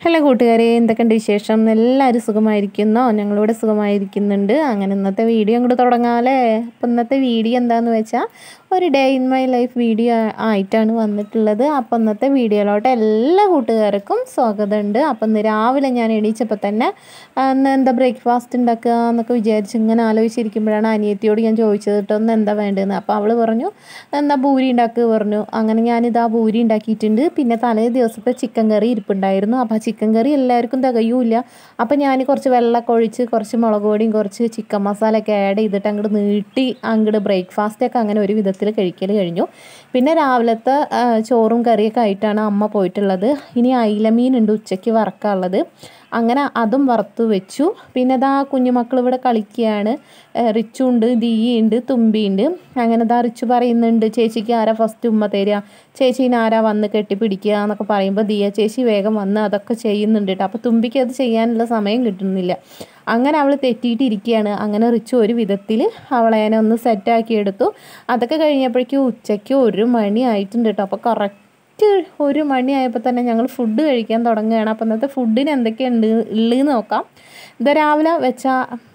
hello കൂട്ടുകാരെ എന്തൊക്കെയുണ്ട് വിശേഷം എല്ലാവരും സുഖമായിരിക്കുന്നോ ഞങ്ങളിവിടെ സുഖമായിരിക്കുന്നുണ്ട് അങ്ങനെ ഇന്നത്തെ വീഡിയോ അങ്ങോട്ട് തുടങ്ങാമല്ലേ അപ്പം ഇന്നത്തെ വീഡിയോ എന്താന്ന് വെച്ചാൽ ഒരു day in my life video ആയിട്ടാണ് വന്നിട്ടുള്ളത് അപ്പം ഇന്നത്തെ വീഡിയോയിലോട്ട് എല്ലാ കൂട്ടുകാർക്കും സ്വാഗതമുണ്ട് അപ്പം ഇന്ന് രാവിലെ ഞാൻ എണീച്ചപ്പോൾ തന്നെ ആ, ഇന്ന് എന്താ ബ്രേക്ക്ഫാസ്റ്റ് ഉണ്ടാക്കുക എന്നൊക്കെ വിചാരിച്ച് ഇങ്ങനെ ആലോചിച്ചിരിക്കുമ്പോഴാണ് അനിയത്തിയോട് ഞാൻ ചോദിച്ചത് കേട്ടോ ഒന്ന് എന്താ വേണ്ടതെന്ന് അപ്പോൾ അവൾ പറഞ്ഞു എന്നാ ഭൂരി ഉണ്ടാക്കുക പറഞ്ഞു അങ്ങനെ ഞാനിതാ ഭൂരി ഉണ്ടാക്കിയിട്ടുണ്ട് പിന്നെ തലേ ദിവസത്തെ ചിക്കൻ കറി ഇരിപ്പുണ്ടായിരുന്നു അപ്പോൾ ആ ചിക്കൻ കറി എല്ലാവർക്കും തികയൂല അപ്പോൾ ഞാൻ കുറച്ച് വെള്ളമൊക്കെ ഒഴിച്ച് കുറച്ച് മുളക് പൊടിയും കുറച്ച് ചിക്കൻ മസാലയൊക്കെ ആഡ് ചെയ്തിട്ട് അങ്ങോട്ട് നീട്ടി അങ്ങോട്ട് ബ്രേക്ക്ഫാസ്റ്റൊക്കെ അങ്ങനെ ഒരു വിധത്തിൽ കഴിക്കൽ കഴിഞ്ഞു പിന്നെ രാവിലത്തെ ആ, ചോറും കറിയൊക്കെ ആയിട്ടാണ് അമ്മ പോയിട്ടുള്ളത് ഇനി അയിലമീൻ ഉണ്ട് ഉച്ചയ്ക്ക് വറക്കാനുള്ളത് അങ്ങനെ അതും വറുത്ത് വെച്ചു പിന്നെ ദാ കുഞ്ഞുമക്കൾ ഇവിടെ കളിക്കുകയാണ് റിച്ചുണ്ട് ദിയുണ്ട് തുമ്പിയുണ്ട് അങ്ങനെ ദാ റിച്ചു പറയുന്നുണ്ട് ചേച്ചിക്ക് ആരാ ഫസ്റ്റ് ഉമ്മ തരിക ചേച്ചീനെ ആരാ വന്ന് കെട്ടിപ്പിടിക്കുക എന്നൊക്കെ പറയുമ്പോൾ ദിയ ചേച്ചി വേഗം വന്ന് അതൊക്കെ ചെയ്യുന്നുണ്ട് കേട്ടോ അപ്പോൾ തുമ്പിക്ക് അത് ചെയ്യാനുള്ള സമയം കിട്ടുന്നില്ല അങ്ങനെ അവൾ തെറ്റിയിട്ടിരിക്കുകയാണ് അങ്ങനെ റിച്ചു ഒരു വിധത്തിൽ അവളെ അതിനെ ഒന്ന് സെറ്റാക്കി എടുത്തു അതൊക്കെ കഴിഞ്ഞപ്പോഴേക്കും ഉച്ചയ്ക്ക് ഒരു മണി ആയിട്ടുണ്ട് കേട്ടോ അപ്പോൾ കറക്റ്റ് ഒരു മണിയായപ്പോൾ തന്നെ ഞങ്ങൾ ഫുഡ് കഴിക്കാൻ തുടങ്ങുകയാണ് അപ്പോൾ ഇന്നത്തെ ഫുഡിന് എന്തൊക്കെയുണ്ട് ഉള്ളതെന്ന് നോക്കാം ഇത് രാവിലെ വെച്ച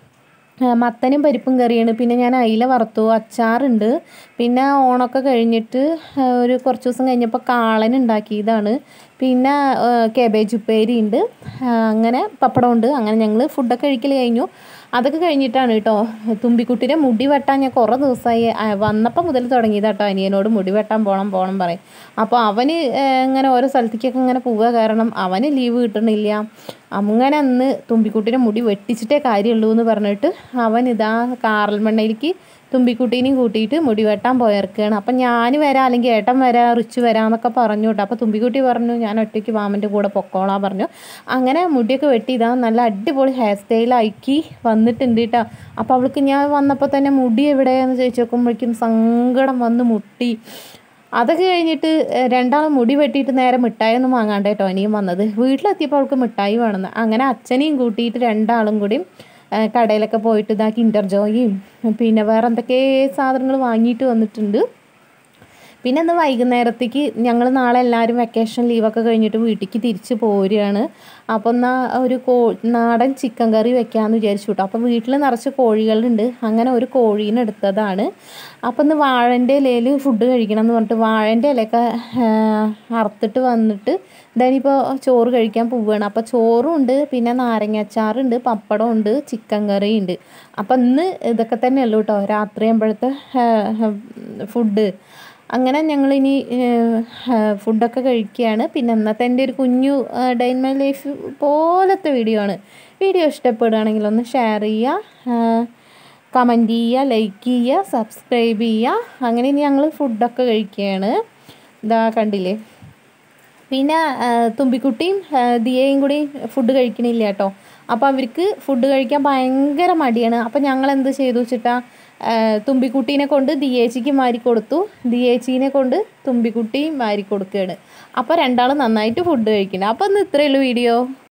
ആ, മത്തനും പരിപ്പും കറിയാണ് പിന്നെ ഞാൻ അയില വറുത്തു അച്ചാറുണ്ട് പിന്നെ ഓണമൊക്കെ കഴിഞ്ഞിട്ട് ആ, ഒരു കുറച്ച് ദിവസം കഴിഞ്ഞപ്പോൾ കാളൻ ഉണ്ടാക്കിയതാണ് പിന്നെ ആ, കേബേജ് ഉപ്പേരി ഉണ്ട് ആ, അങ്ങനെ പപ്പടമുണ്ട് അങ്ങനെ ഞങ്ങൾ ഫുഡൊക്കെ കഴിക്കൽ കഴിഞ്ഞു അതൊക്കെ കഴിഞ്ഞിട്ടാണ് കേട്ടോ തുമ്പിക്കുട്ടിയുടെ മുടി വെട്ടാൻ ഞാൻ കുറേ ദിവസമായി ആ, വന്നപ്പോൾ മുതൽ തുടങ്ങിയതാ കേട്ടോ അനിയനോട് മുടി വെട്ടാൻ പോകണം പോകണം പറയും അപ്പോൾ അവന് ആ, ഇങ്ങനെ ഓരോ സ്ഥലത്തേക്കൊക്കെ ഇങ്ങനെ പോവുക കാരണം അവന് ലീവ് കിട്ടണില്ല അങ്ങനെ അന്ന് തുമ്പിക്കുട്ടീനെ മുടി വെട്ടിച്ചിട്ടേ കാര്യമുള്ളൂ എന്ന് പറഞ്ഞിട്ട് അവൻ ഇതാ കാറൽമണ്ണയിലേക്ക് തുമ്പിക്കുട്ടീനെയും കൂട്ടിയിട്ട് മുടി വെട്ടാൻ പോയിറക്കുകയാണ് അപ്പം ഞാൻ വരാം അല്ലെങ്കിൽ ഏട്ടൻ വരാം റിച്ച് വരാമെന്നൊക്കെ പറഞ്ഞു കേട്ടോ അപ്പോൾ തുമ്പിക്കുട്ടി പറഞ്ഞു ഞാൻ ഒറ്റയ്ക്ക് മാമൻ്റെ കൂടെ പൊക്കോളാം പറഞ്ഞു അങ്ങനെ മുടിയൊക്കെ വെട്ടി ഇതാ നല്ല അടിപൊളി ഹെയർ സ്റ്റൈലാക്കി വന്നിട്ടുണ്ട് കേട്ടോ അപ്പോൾ അവൾക്ക് ഞാൻ വന്നപ്പോൾ തന്നെ മുടി എവിടെയാന്ന് ചോദിച്ചു നോക്കുമ്പോഴേക്കും സങ്കടം വന്ന് മുട്ടി അതൊക്കെ കഴിഞ്ഞിട്ട് ഏഹ്, രണ്ടാളും മുടി വെട്ടിയിട്ട് നേരെ മിഠായി ഒന്നും വാങ്ങാണ്ട് കേട്ടോ അനിയും വന്നത് വീട്ടിലെത്തിയപ്പോൾ അവൾക്ക് മിഠായി വേണമെന്ന് അങ്ങനെ അച്ഛനെയും കൂട്ടിയിട്ട് രണ്ടാളും കൂടി ഏഹ്, കടയിലൊക്കെ പോയിട്ട് ഇതാ കിൻഡർ ജോയും പിന്നെ വേറെ എന്തൊക്കെ സാധനങ്ങൾ വാങ്ങിയിട്ട് വന്നിട്ടുണ്ട് പിന്നെ ഇന്ന് വൈകുന്നേരത്തേക്ക് ഞങ്ങൾ നാളെ എല്ലാവരും വെക്കേഷൻ ലീവൊക്കെ കഴിഞ്ഞിട്ട് വീട്ടിലേക്ക് തിരിച്ച് പോരുകയാണ് അപ്പോൾ എന്നാൽ ഒരു കോ നാടൻ ചിക്കൻ കറി വെക്കാമെന്ന് വിചാരിച്ചു കേട്ടോ അപ്പോൾ വീട്ടിൽ നിറച്ച് കോഴികളുണ്ട് അങ്ങനെ ഒരു കോഴീനെ എടുത്തതാണ് അപ്പോൾ ഇന്ന് വാഴൻ്റെ ഇലയിൽ ഫുഡ് കഴിക്കണം എന്ന് പറഞ്ഞിട്ട് വാഴൻ്റെ ഇലയൊക്കെ ആ, അറുത്തിട്ട് വന്നിട്ട് ഇതാനിപ്പോൾ ചോറ് കഴിക്കാൻ പോവുകയാണ് അപ്പോൾ ചോറും ഉണ്ട് പിന്നെ നാരങ്ങ അച്ചാറുണ്ട് പപ്പടം ഉണ്ട് ചിക്കൻ കറി ഉണ്ട് അപ്പോൾ ഇന്ന് ഇതൊക്കെ തന്നെ ഉള്ളൂ കേട്ടോ രാത്രി ആകുമ്പോഴത്തെ ഫുഡ് അങ്ങനെ ഞങ്ങളിനി ഫുഡൊക്കെ കഴിക്കുകയാണ് പിന്നെ ഇന്നത്തെ എൻ്റെ ഒരു കുഞ്ഞു ഡൈൻ മൈ ലൈഫ് പോലത്തെ വീഡിയോ ആണ് വീഡിയോ ഇഷ്ടപ്പെടുകയാണെങ്കിൽ ഒന്ന് ഷെയർ ചെയ്യുക കമൻറ്റ് ചെയ്യുക ലൈക്ക് ചെയ്യുക സബ്സ്ക്രൈബ് ചെയ്യുക അങ്ങനെ ഇനി ഞങ്ങൾ ഫുഡൊക്കെ കഴിക്കുകയാണ് ഇതാ കണ്ടില്ലേ പിന്നെ ആ, തുമ്പിക്കുട്ടിയും ആ, ദിയയും കൂടി ഫുഡ് കഴിക്കണില്ല കേട്ടോ അപ്പോൾ അവർക്ക് ഫുഡ് കഴിക്കാൻ ഭയങ്കര മടിയാണ് അപ്പോൾ ഞങ്ങൾ എന്ത് ചെയ്തു വെച്ചിട്ടാ ആ, തുമ്പിക്കുട്ടീനെ കൊണ്ട് ദിയേച്ചിക്ക് മാരി കൊടുത്തു ദിയേച്ചീനെ കൊണ്ട് തുമ്പിക്കുട്ടിയും മാരി കൊടുക്കുകയാണ് അപ്പോൾ രണ്ടാളും നന്നായിട്ട് ഫുഡ് കഴിക്കണം അപ്പോൾ ഇന്ന് ഇത്രയേ ഉള്ളൂ വീഡിയോ